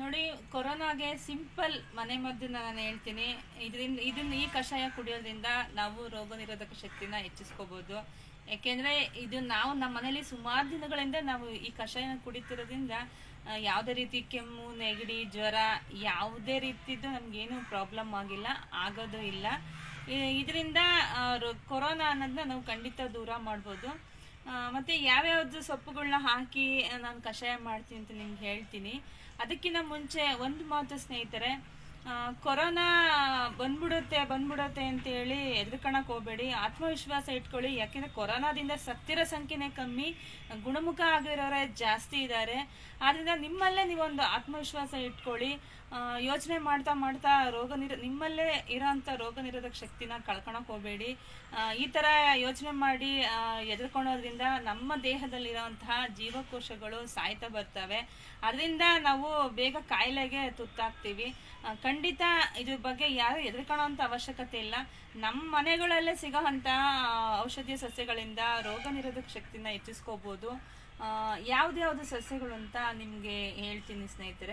ನೋಡಿ ಕೊರೋನಾಗೆ ಸಿಂಪಲ್ ಮನೆ ಮದ್ದನ್ನ ನಾನು ಹೇಳ್ತೀನಿ ಇದರಿಂದ ಇದನ್ನ ಈ ಕಷಾಯ ಕುಡಿಯೋದ್ರಿಂದ ನಾವು ರೋಗ ನಿರೋಧಕ ಶಕ್ತಿನ ಹೆಚ್ಚಿಸ್ಕೋಬಹುದು ಯಾಕೆಂದ್ರೆ ಇದು ನಾವು ನಮ್ಮ ಮನೇಲಿ ಸುಮಾರು ದಿನಗಳಿಂದ ನಾವು ಈ ಕಷಾಯನ ಕುಡಿತಿರೋದ್ರಿಂದ ಆ, ಯಾವುದೇ ರೀತಿ ಕೆಮ್ಮು ನೆಗಡಿ ಜ್ವರ ಯಾವುದೇ ರೀತಿದ್ದು ನಮ್ಗೇನು ಪ್ರಾಬ್ಲಮ್ ಆಗಿಲ್ಲ ಆಗೋದು ಇಲ್ಲ ಇದರಿಂದ ಕೊರೋನಾ ಅನ್ನೋದನ್ನ ನಾವು ಖಂಡಿತ ದೂರ ಮಾಡ್ಬೋದು ಆ, ಮತ್ತೆ ಯಾವ್ಯಾವ್ದು ಸೊಪ್ಪುಗಳನ್ನ ಹಾಕಿ ನಾನು ಕಷಾಯ ಮಾಡ್ತೀನಿ ಅಂತ ನಿಮ್ಗೆ ಹೇಳ್ತೀನಿ ಅದಕ್ಕಿಂತ ಮುಂಚೆ ಒಂದು ಮಾತು ಸ್ನೇಹಿತರೆ ಆ, ಕೊರೋನಾ ಬಂದ್ಬಿಡುತ್ತೆ ಬಂದ್ಬಿಡುತ್ತೆ ಅಂತ ಹೇಳಿ ಎದ್ರಕಣಕ್ ಹೋಗ್ಬೇಡಿ ಆತ್ಮವಿಶ್ವಾಸ ಇಟ್ಕೊಳ್ಳಿ ಯಾಕೆಂದ್ರೆ ಕೊರೋನಾದಿಂದ ಸತ್ತಿರೋ ಸಂಖ್ಯೆನೇ ಕಮ್ಮಿ ಗುಣಮುಖ ಆಗಿರೋರೇ ಜಾಸ್ತಿ ಇದ್ದಾರೆ ಆದ್ರಿಂದ ನಿಮ್ಮಲ್ಲೇ ನೀವೊಂದು ಆತ್ಮವಿಶ್ವಾಸ ಇಟ್ಕೊಳ್ಳಿ ಯೋಚನೆ ಮಾಡ್ತಾ ಮಾಡ್ತಾ ರೋಗ ನಿರೋ ನಿಮ್ಮಲ್ಲೇ ಇರೋಂಥ ರೋಗ ನಿರೋಧಕ ಶಕ್ತಿನ ಕಳ್ಕೊಳಕ್ ಹೋಗಬೇಡಿ ಈ ಥರ ಯೋಚನೆ ಮಾಡಿ ಎದುರ್ಕೊಳ್ಳೋದ್ರಿಂದ ನಮ್ಮ ದೇಹದಲ್ಲಿರೋಂತಹ ಜೀವಕೋಶಗಳು ಸಾಯ್ತಾ ಬರ್ತವೆ ಅದರಿಂದ ನಾವು ಬೇಗ ಕಾಯಿಲೆಗೆ ತುತ್ತಾಗ್ತೀವಿ ಆ, ಖಂಡಿತ ಇದ್ರ ಬಗ್ಗೆ ಯಾರು ಹೆದರ್ಕೊಳ್ಳೋಂಥ ಅವಶ್ಯಕತೆ ಇಲ್ಲ ನಮ್ಮ ಮನೆಗಳಲ್ಲೇ ಸಿಗೋಂಥ ಔಷಧೀಯ ಸಸ್ಯಗಳಿಂದ ರೋಗ ನಿರೋಧಕ ಶಕ್ತಿನ ಹೆಚ್ಚಿಸ್ಕೋಬೋದು ಯಾವ್ದ್ಯಾವ್ದು ಸಸ್ಯಗಳು ಅಂತ ನಿಮಗೆ ಹೇಳ್ತೀನಿ ಸ್ನೇಹಿತರೆ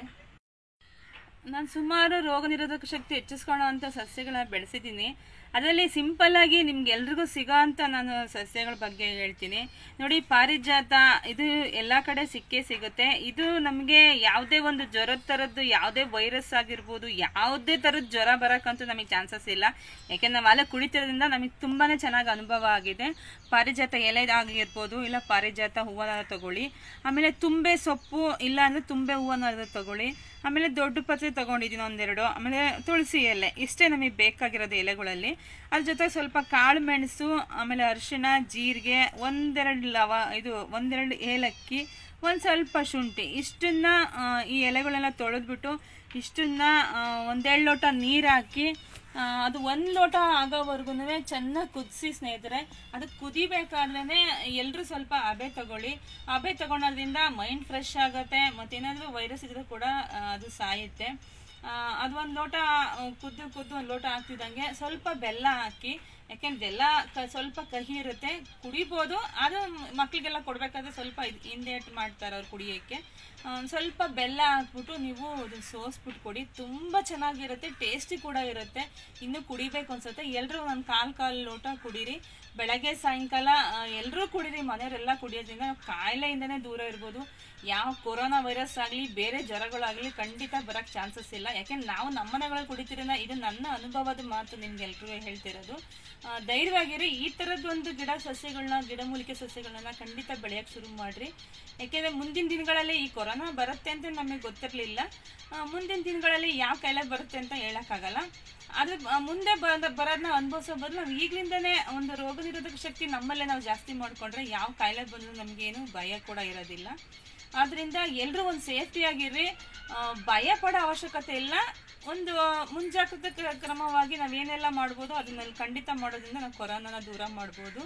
ನಾನು ಸುಮಾರು ರೋಗ ನಿರೋಧಕ ಶಕ್ತಿ ಹೆಚ್ಚಿಸ್ಕೊಳ್ಳೋ ಅಂಥ ಸಸ್ಯಗಳನ್ನ ಬೆಳೆಸಿದ್ದೀನಿ ಅದರಲ್ಲಿ ಸಿಂಪಲ್ ಆಗಿ ನಿಮ್ಗೆ ಎಲ್ರಿಗೂ ಸಿಗೋ ಅಂತ ನಾನು ಸಸ್ಯಗಳ ಬಗ್ಗೆ ಹೇಳ್ತೀನಿ ನೋಡಿ ಪಾರಿಜಾತ ಇದು ಎಲ್ಲ ಕಡೆ ಸಿಕ್ಕೇ ಸಿಗುತ್ತೆ ಇದು ನಮಗೆ ಯಾವುದೇ ಒಂದು ಜ್ವರದ ಥರದ್ದು ಯಾವುದೇ ವೈರಸ್ ಆಗಿರ್ಬೋದು ಯಾವುದೇ ಥರದ ಜ್ವರ ಬರೋಕ್ಕಂತೂ ನಮಗೆ ಚಾನ್ಸಸ್ ಇಲ್ಲ ಯಾಕೆಂದ್ರೆ ನಾವು ಅಲ್ಲೇ ಕುಡಿತಿರೋದ್ರಿಂದ ನಮಗೆ ತುಂಬಾ ಚೆನ್ನಾಗಿ ಅನುಭವ ಆಗಿದೆ ಪಾರಿಜಾತ ಎಲೆ ಆಗಿರ್ಬೋದು ಇಲ್ಲ ಪಾರಿಜಾತ ಹೂವನ್ನ ತಗೊಳ್ಳಿ ಆಮೇಲೆ ತುಂಬೆ ಸೊಪ್ಪು ಇಲ್ಲ ಅಂದರೆ ತುಂಬೆ ಹೂವನ್ನ ತಗೊಳ್ಳಿ ಆಮೇಲೆ ದೊಡ್ಡ ಪತ್ರೆ ತಗೊಂಡಿದ್ದೀನಿ ಒಂದೆರಡು ಆಮೇಲೆ ತುಳಸಿ ಎಲೆ ಇಷ್ಟೇ ನಮಗೆ ಬೇಕಾಗಿರೋದು ಎಲೆಗಳಲ್ಲಿ ಅದ್ರ ಜೊತೆ ಸ್ವಲ್ಪ ಕಾಳು ಮೆಣಸು ಆಮೇಲೆ ಅರಿಶಿಣ ಜೀರಿಗೆ ಒಂದೆರಡು ಲವ ಇದು ಒಂದೆರಡು ಏಲಕ್ಕಿ ಒಂದು ಸ್ವಲ್ಪ ಶುಂಠಿ ಇಷ್ಟನ್ನ ಆ, ಈ ಎಲೆಗಳೆಲ್ಲ ತೊಳೆದ್ಬಿಟ್ಟು ಇಷ್ಟನ್ನ ಆ, ಒಂದೆರಡು ಲೋಟ ನೀರು ಹಾಕಿ ಆ, ಅದು ಒಂದು ಲೋಟ ಆಗೋವರೆಗೂ ಚೆನ್ನಾಗಿ ಕುದಿಸಿ ಸ್ನೇಹಿತರೆ ಅದು ಕುದಿಬೇಕಾದ್ರೇ ಎಲ್ಲರೂ ಸ್ವಲ್ಪ ಹಬೆ ತಗೊಳ್ಳಿ ಹಬೆ ತಗೊಳೋದ್ರಿಂದ ಮೈಂಡ್ ಫ್ರೆಶ್ ಆಗುತ್ತೆ ಮತ್ತೇನಾದರೂ ವೈರಸ್ ಇದ್ರೂ ಕೂಡ ಆ, ಅದು ಸಾಯುತ್ತೆ ಆ, ಅದು ಒಂದು ಲೋಟ ಆ, ಕುದ್ದು ಕುದ್ದು ಒಂದು ಲೋಟ ಹಾಕ್ತಿದ್ದಂಗೆ ಸ್ವಲ್ಪ ಬೆಲ್ಲ ಹಾಕಿ ಯಾಕೆಂದ್ರೆ ಬೆಲ್ಲ ಕ ಸ್ವಲ್ಪ ಕಹಿ ಇರುತ್ತೆ ಕುಡಿಬೋದು ಅದು ಮಕ್ಕಳಿಗೆಲ್ಲ ಕೊಡಬೇಕಾದ್ರೆ ಸ್ವಲ್ಪ ಇದ್- ಹಿಂದೇಟ್ ಮಾಡ್ತಾರೆ ಅವ್ರು ಕುಡಿಯೋಕ್ಕೆ ಆ, ಒಂದ್ ಸ್ವಲ್ಪ ಬೆಲ್ಲ ಹಾಕ್ಬಿಟ್ಟು ನೀವು ಅದನ್ನ ಸೋಸ್ಬಿಟ್ಟು ಕೊಡಿ ತುಂಬ ಚೆನ್ನಾಗಿರುತ್ತೆ ಟೇಸ್ಟಿ ಕೂಡ ಇರುತ್ತೆ ಇನ್ನು ಕುಡಿಬೇಕು ಅನ್ಸುತ್ತೆ ಎಲ್ಲರೂ ಒಂದು ಕಾಲು ಕಾಲು ಲೋಟ ಕುಡೀರಿ ಬೆಳಗ್ಗೆ ಸಾಯಂಕಾಲ ಎಲ್ಲರೂ ಕುಡೀರಿ ಮನೆಯವರೆಲ್ಲ ಕುಡಿಯೋದ್ರಿಂದ ನಾವು ಕಾಯಿಲೆಯಿಂದನೇ ದೂರ ಇರ್ಬೋದು ಯಾವ ಕೊರೋನಾ ವೈರಸ್ ಆಗಲಿ ಬೇರೆ ಜ್ವರಗಳಾಗಲಿ ಖಂಡಿತ ಬರೋಕ್ಕೆ ಚಾನ್ಸಸ್ ಇಲ್ಲ ಯಾಕೆಂದ್ರೆ ನಾವು ನಮ್ಮ ಮನೆಗಳಲ್ಲಿ ಕುಡಿತಿರೋದ್ರಿಂದ ಇದು ನನ್ನ ಅನುಭವದ ಮಾತು ನಿಮ್ಗೆ ಎಲ್ರಿಗೂ ಹೇಳ್ತಿರೋದು ಆ, ಧೈರ್ಯವಾಗಿರಿ ಈ ಥರದ್ದು ಒಂದು ಗಿಡ ಸಸ್ಯಗಳನ್ನ ಗಿಡಮೂಲಿಕೆ ಸಸ್ಯಗಳನ್ನ ಖಂಡಿತ ಬೆಳೆಯೋಕ್ಕೆ ಶುರು ಮಾಡಿರಿ ಯಾಕೆಂದರೆ ಮುಂದಿನ ದಿನಗಳಲ್ಲಿ ಈ ಕೊರೋನಾ ಬರುತ್ತೆ ಅಂತ ನಮಗೆ ಗೊತ್ತಿರಲಿಲ್ಲ ಮುಂದಿನ ದಿನಗಳಲ್ಲಿ ಯಾವ ಕಾಯಿಲೆ ಬರುತ್ತೆ ಅಂತ ಹೇಳೋಕ್ಕಾಗಲ್ಲ ಅದು ಆ, ಮುಂದೆ ಬರ ಬರೋದನ್ನ ಅನುಭವಿಸೋ ಬದಲು ನಾವು ಈಗಲಿಂದನೇ ಒಂದು ರೋಗ ನಿರೋಧಕ ಶಕ್ತಿ ನಮ್ಮಲ್ಲೇ ನಾವು ಜಾಸ್ತಿ ಮಾಡಿಕೊಂಡ್ರೆ ಯಾವ ಕಾಯಿಲೆ ಬಂದರೂ ನಮಗೇನು ಭಯ ಕೂಡ ಇರೋದಿಲ್ಲ ಆದ್ರಿಂದ ಎಲ್ಲರೂ ಒಂದು ಸೇಫ್ಟಿ ಆಗಿರ್ರಿ ಆ, ಭಯ ಪಡೋ ಅವಶ್ಯಕತೆ ಇಲ್ಲ ಒಂದು ಮುಂಜಾಗ್ರತೆ ಕ್ರ- ಕ್ರಮವಾಗಿ ನಾವೇನೆಲ್ಲ ಮಾಡ್ಬೋದು ಅದನ್ನ ಖಂಡಿತ ಮಾಡೋದ್ರಿಂದ ನಾವು ಕೊರೋನಾನ ದೂರ ಮಾಡ್ಬೋದು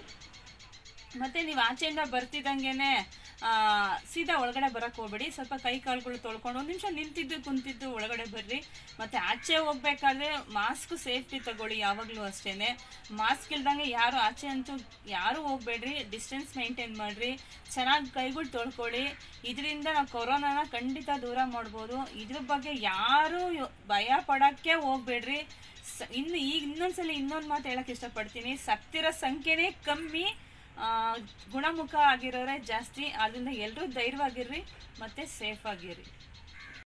ಮತ್ತೆ ನೀವು ಆಚೆಯಿಂದ ಬರ್ತಿದ್ದಂಗೆನೆ ಆ, ಸೀದಾ ಒಳಗಡೆ ಬರಕ್ ಹೋಗ್ಬೇಡಿ ಸ್ವಲ್ಪ ಕೈ ಕಾಲುಗಳು ತೊಳ್ಕೊಂಡು ಒಂದು ನಿಮಿಷ ನಿಂತಿದ್ದು ಕುಂತಿದ್ದು ಒಳಗಡೆ ಬರ್ರಿ ಮತ್ತೆ ಆಚೆ ಹೋಗ್ಬೇಕಾದ್ರೆ ಮಾಸ್ಕ್ ಸೇಫ್ಟಿ ತಗೊಳ್ಳಿ ಯಾವಾಗಲೂ ಅಷ್ಟೇನೆ ಮಾಸ್ಕ್ ಇಲ್ದಂಗೆ ಯಾರು ಆಚೆ ಅಂತೂ ಯಾರು ಹೋಗ್ಬೇಡ್ರಿ ಡಿಸ್ಟೆನ್ಸ್ ಮೇಂಟೈನ್ ಮಾಡ್ರಿ ಚೆನ್ನಾಗಿ ಕೈಗಳು ತೊಳ್ಕೊಳ್ಳಿ ಇದರಿಂದ ನಾವು ಕೊರೋನಾನ ಖಂಡಿತ ದೂರ ಮಾಡ್ಬೋದು ಇದ್ರ ಬಗ್ಗೆ ಯಾರು ಯೊ- ಭಯ ಪಡಕ್ಕೆ ಹೋಗ್ಬೇಡ್ರಿ ಸ- ಇನ್ನು ಈಗ ಇನ್ನೊಂದ್ಸಲ ಇನ್ನೊಂದು ಮಾತು ಹೇಳಕ್ ಇಷ್ಟಪಡ್ತೀನಿ ಸತ್ತಿರೋ ಸಂಖ್ಯೆನೇ ಕಮ್ಮಿ ಆ, ಗುಣಮುಖ ಆಗಿರೋರೇ ಜಾಸ್ತಿ ಆದ್ರಿಂದ ಎಲ್ಲರೂ ಧೈರ್ಯವಾಗಿರ್ರಿ ಮತ್ತೆ ಸೇಫ್ ಆಗಿರ್ರಿ